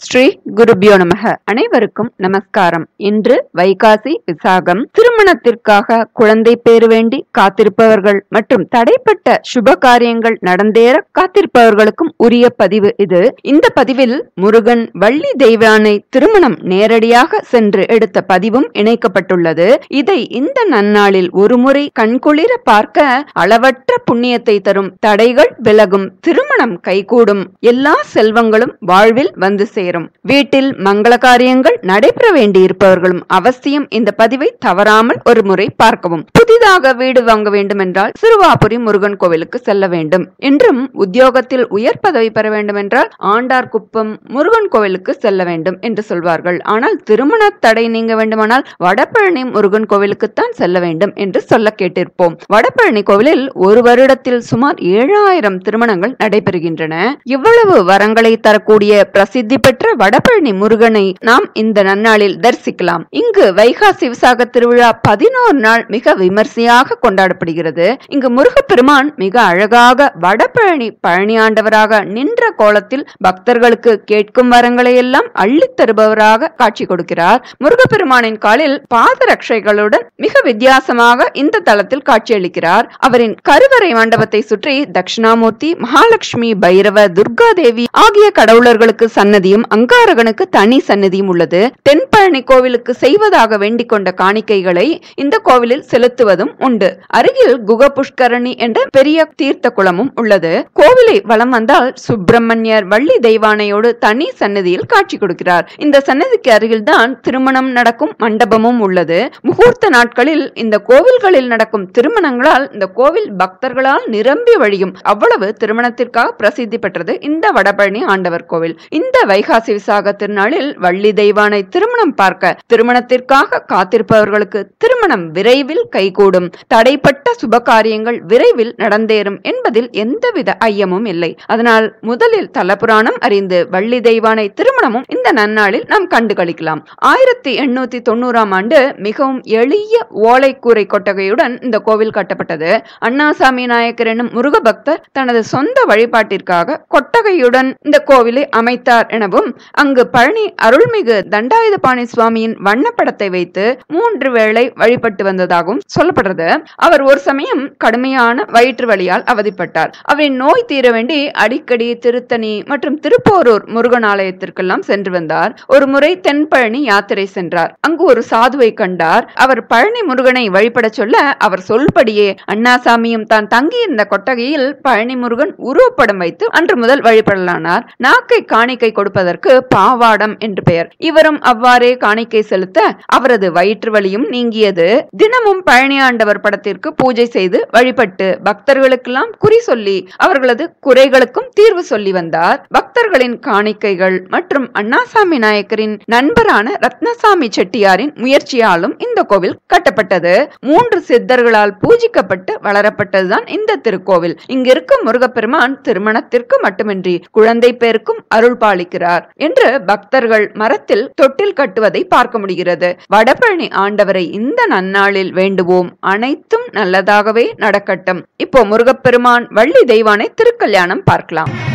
ஸ்ரீ குருபியோ நமக அனைவருக்கும் நமஸ்காரம் இன்று வைகாசி விசாகம் திருமணத்திற்காக குழந்தை பேறு வேண்டி காத்திருப்பவர்கள் மற்றும் தடைப்பட்ட சுப காரியங்கள் நடந்தேற காத்திருப்பவர்களுக்கும் உரிய பதிவு இது இந்த பதிவில் முருகன் வள்ளி தெய்வானை திருமணம் நேரடியாக சென்று எடுத்த பதிவும் இணைக்கப்பட்டுள்ளது இதை இந்த நன்னாளில் ஒருமுறை கண்குளிர பார்க்க அளவற்ற புண்ணியத்தை தரும் தடைகள் விலகும் திருமணம் கைகூடும் எல்லா செல்வங்களும் வாழ்வில் வந்து சேரும் வீட்டில் மங்கள காரியங்கள் நடைபெற வேண்டியிருப்பவர்களும் அவசியம் இந்த பதிவை தவறாமல் ஒரு முறை பார்க்கவும் புதிதாக வீடு வாங்க வேண்டும் என்றால் சிறுவாபுரி முருகன் கோவிலுக்கு செல்ல வேண்டும் என்றும் உத்தியோகத்தில் உயர் பதவி பெற வேண்டும் என்றால் ஆண்டார் குப்பம் முருகன் கோவிலுக்கு செல்ல வேண்டும் என்று சொல்வார்கள் ஆனால் திருமண தடை நீங்க வேண்டுமானால் வடபழனி முருகன் கோவிலுக்குத்தான் செல்ல வேண்டும் என்று சொல்ல கேட்டிருப்போம் வடபழனி கோவிலில் ஒரு வருடத்தில் சுமார் ஏழாயிரம் திருமணங்கள் நடைபெறுகின்றன இவ்வளவு வரங்களை தரக்கூடிய பிரசித்தி பெற்ற வடபழனி முருகனை நாம் இந்த நன்னாளில் தரிசிக்கலாம் இங்கு வைகாசி விசாக திருவிழா பதினோரு நாள் மிக விமர்சையாக கொண்டாடப்படுகிறது இங்கு முருகப்பெருமான் மிக அழகாக வடபழனி பழனி ஆண்டவராக நின்ற கோலத்தில் பக்தர்களுக்கு கேட்கும் வரங்களை எல்லாம் அள்ளித் தருபவராக காட்சி கொடுக்கிறார் முருகப்பெருமானின் காலில் பாதரட்சைகளுடன் மிக வித்தியாசமாக இந்த தளத்தில் காட்சியளிக்கிறார் அவரின் கருவறை மண்டபத்தை சுற்றி தட்சிணாமூர்த்தி மகாலட்சுமி பைரவ துர்கா தேவி ஆகிய கடவுளர்களுக்கு சன்னதியும் அங்காரகனுக்கு தனி சன்னதியும் உள்ளது தென்பழனி கோவிலுக்கு செய்வதாக வேண்டிக் கொண்ட காணிக்கைகளை இந்த கோவிலில் செலுத்துவதும் உண்டு அருகில் குக புஷ்கரணி என்ற பெரிய தீர்த்த குளமும் உள்ளது கோவிலை வலம் வந்தால் சுப்பிரமணியர் வள்ளி தெய்வானையோடு தனி சன்னதியில் காட்சி கொடுக்கிறார் இந்த சன்னதிக்கு அருகில்தான் திருமணம் நடக்கும் மண்டபமும் உள்ளது முகூர்த்த நாட்களில் இந்த கோவில்களில் நடக்கும் திருமணங்களால் இந்த கோவில் பக்தர்களால் நிரம்பி வழியும் அவ்வளவு திருமணத்திற்காக பிரசித்தி பெற்றது இந்த வடபழனி ஆண்டவர் கோவில் இந்த வைகாசி விசாக திருநாளில் வள்ளி தெய்வானை திருமணம் பார்க்க திருமணத்திற்காக காத்திருப்பவர்களுக்கு திருமணம் விரைவில் கைகூடும் தடைப்பட்ட சுப காரியங்கள் விரைவில் நடந்தேறும் என்பதில் எந்தவித ஐயமும் இல்லை அதனால் முதலில் தலபுராணம் அறிந்து வள்ளி தெய்வானை திருமணமும் இந்த நன்னாளில் நாம் கண்டு கழிக்கலாம் ஆயிரத்தி எண்ணூத்தி தொண்ணூறாம் ஆண்டு மிகவும் எளிய ஓலைக்கூரை கொட்டகையுடன் இந்த கோவில் கட்டப்பட்டது அண்ணாசாமி நாயக்கர் என்னும் முருக பக்தர் தனது சொந்த வழிபாட்டிற்காக கொட்டகையுடன் இந்த கோவிலை அமைத்தார் எனவும் அங்கு பழனி அருள்மிகு தண்டாயுதபாணி சுவாமியின் வண்ணப்படத்தை வைத்து மூன்று வேளை வழிபட்டு வந்ததாகவும் சொல்லப்படுறது அவர் ஒரு சமயம் கடுமையான வயிற்று வலியால் அவதிப்பட்டார் அவரின் நோய் தீர வேண்டி அடிக்கடி திருத்தணி மற்றும் திருப்போரூர் முருகன் ஆலயத்திற்கெல்லாம் சென்று வந்தார் ஒரு முறை தென்பழனி யாத்திரை சென்றார் அங்கு ஒரு சாதுவை கண்டார் அவர் பழனி முருகனை வழிபட சொல்ல அவர் சொல்படியே அண்ணாசாமியும் தான் தங்கியிருந்த கொட்டகையில் பழனி முருகன் உருவப்படம் வைத்து அன்று முதல் வழிபடலானார் நாக்கை காணிக்கை கொடுப்பதற்கு பாவாடம் என்று பெயர் இவரும் அவ்வாறே காணிக்கை செலுத்த அவரது வயிற்று வலியும் நீங்கியது தினமும் பழனி ஆண்டவர் படத்திற்கு பூஜை செய்து வழிபட்டு பக்தர்களுக்கெல்லாம் குறி சொல்லி அவர்களது குறைகளுக்கும் தீர்வு சொல்லி வந்தார் பக்தர்களின் காணிக்கைகள் மற்றும் அண்ணாசாமி நாயக்கரின் நண்பரான ரத்னசாமி செட்டியாரின் முயற்சியாலும் இந்த கோவில் கட்டப்பட்டது மூன்று சித்தர்களால் பூஜிக்கப்பட்டு வளரப்பட்டதுதான் இந்த திருக்கோவில் இங்கிருக்கும் முருகப்பெருமான் திருமணத்திற்கு மட்டுமின்றி குழந்தை பேருக்கும் அருள் பாலிக்கிறார் என்று பக்தர்கள் மரத்தில் தொட்டில் கட்டுவதை பார்க்க முடிகிறது வடபழனி ஆண்டவரை இந்த நன்னாளில் வேண்டுவோம் அனைத்தும் நல்லதாகவே நடக்கட்டும் இப்போ முருகப்பெருமான் வள்ளி தெய்வானை திருக்கல்யாணம் பார்க்கலாம்